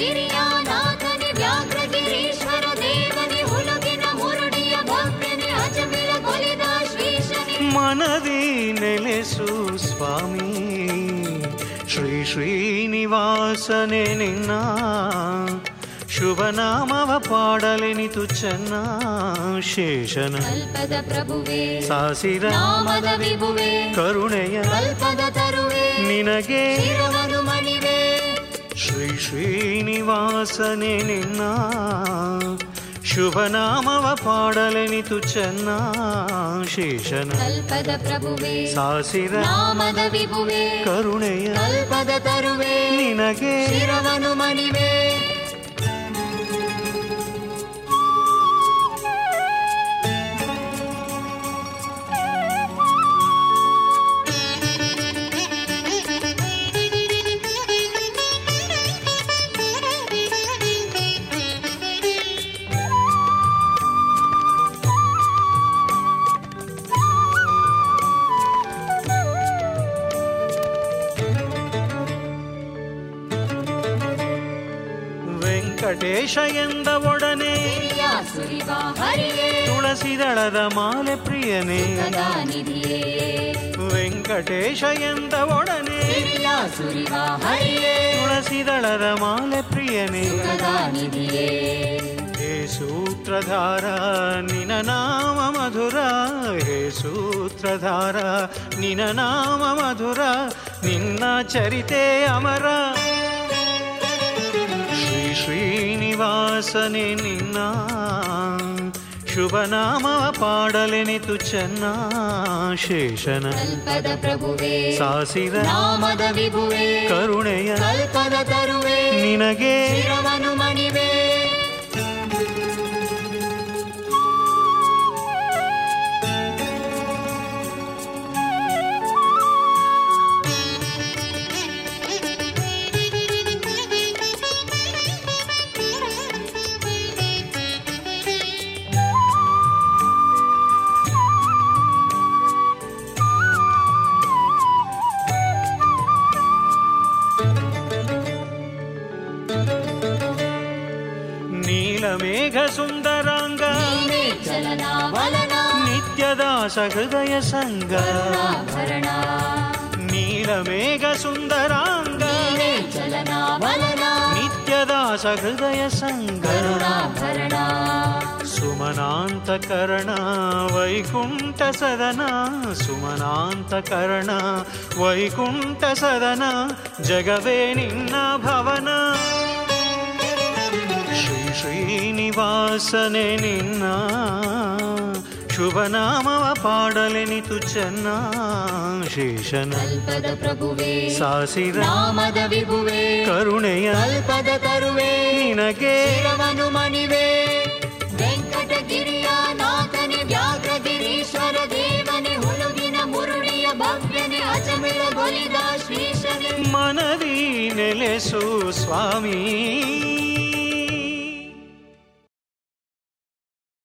ಗಿರಿಯ ನಾಥನೆ ವ್ಯಾಘ್ರಗಿರೀಶ್ವರ ದೇವನೆ ಹುಲುಗಿನ ಮುರುಡಿಯ ಭಕ್ತನೆ ಅಜಮಿಲ ಕೊಲಿದ ಶ್ರೀಶನೆ ಮನದಿ ನೆಲೆಸು ಸ್ವಾಮಿ ಶ್ರೀ ಶ್ರೀನಿವಾಸನೆ ನಿನ್ನ ಶುಭನಾಮವ ಪಾಡಲೆನಿತು ಚೆನ್ನ ಶೇಷನ ಕಲ್ಪದ ಪ್ರಭುವೆ ಸಾಸಿರ ನಾಮದ ವಿಭುವೆ ಕರುಣೆಯ ಕಲ್ಪದ ತರುವೆ ನಿನಗೆ ಶಿರವನು ಮಣಿವೆ ಶ್ರೀ ಶ್ರೀನಿವಾಸನೆ ನಿನ್ನ ಶುಭನಾಮವ ಪಾಡಲೆನಿತು ಚೆನ್ನ ಶೇಷನ ಕಲ್ಪದ ಪ್ರಭುವೆ ಸಾಸಿರ ನಾಮದ ವಿಭುವೆ ಕರುಣೆಯ ಕಲ್ಪದ ತರುವೆ ನಿನಗೆ ಶಿರವನು ಮಣಿವೆ ವೆಂಕಟೇಶ ಎಂದ ಒಡನೆ ಹಿರಿಯ ಸುರಿವ ಹರಿಯೇ ತುಳಸಿದಳದ ಮಾಲೆ ಪ್ರಿಯನೇ ಸದಾ ನಿಧಿಯೇ ವೆಂಕಟೇಶ ಎಂದ ಒಡನೆ ಹಿರಿಯ ಸುರಿವ ಹರಿಯೇ ತುಳಸಿದಳದ ಮಾಲೆ ಪ್ರಿಯನೇ ಸದಾ ನಿಧಿಯೇ ಹೇ ಸೂತ್ರಧಾರ ನಿನ ನಾಮ ಮಧುರ ಹೇ ಸೂತ್ರಧಾರ ನಿನ ನಾಮ ಮಧುರ ನಿನ್ನ ಚರಿತೆ ಅಮರ ಶ್ರೀ ಶ್ರೀನಿವಾಸನೆ ನಿನ್ನ ಶುಭನಾಮ ಪಾಡಲೆನಿತು ಚೆನ್ನ ಶೇಷನ ಕಲ್ಪದ ಪ್ರಭುವೆ ಸಾಸಿರ ನಾಮದ ವಿಭುವೆ ಕರುಣೆಯ ಕಲ್ಪದ ತರುವೆ ನಿನಗೆ ಶಿರವನು ಮಣಿವೆ ನೀಲಮೇಘ ಸುಂದರಾಂಗ ನೀನೇ ಚಲನ ವಲನ ನಿತ್ಯದ ಸಹೃದಯ ಸಂಗ ಕರುಣಾಭರಣ ನೀಲಮೇಘ ಸುಂದರಾಂಗ ನೀನೇ ಚಲನ ವಲನ ನಿತ್ಯದ ಸಹೃದಯ ಸಂಗ ಕರುಣಾಭರಣ ಸುಮನಾಂತಕರಣ ವೈಕುಂಠ ಸದನ ಸುಮನಾಂತಕರಣ ವೈಕುಂಠ ಸದನ ಜಗವೇ ನಿನ್ನ ಭವನ ಶ್ರೀ ಶ್ರೀನಿವಾಸನೆ ನಿನ್ನ ಶುಭನಾಮವ ಪಾಡಲೆನಿತು ಚೆನ್ನ ಶೇಷನ ಕಲ್ಪದ ಪ್ರಭುವೆ ಸಾಸಿರ ನಾಮದ ವಿಭುವೆ ಕರುಣೆಯ ಕಲ್ಪದ ತರುವೆ ನಿನಗೆ ಶಿರವನು ಮಣಿವೆ ವೆಂಕಟಗಿರಿಯ ನಾಥನೆ ವ್ಯಾಘ್ರಗಿರೀಶ್ವರ ದೇವನೆ ಹುಲುಗಿನ ಮುರುಡಿಯ ಭವ್ಯನೆ ಅಜಮಿಳ ಗೊಲಿದ ಶ್ರೀಶನೆ ಮನದಿ ನೆಲೆಸು ಸ್ವಾಮಿ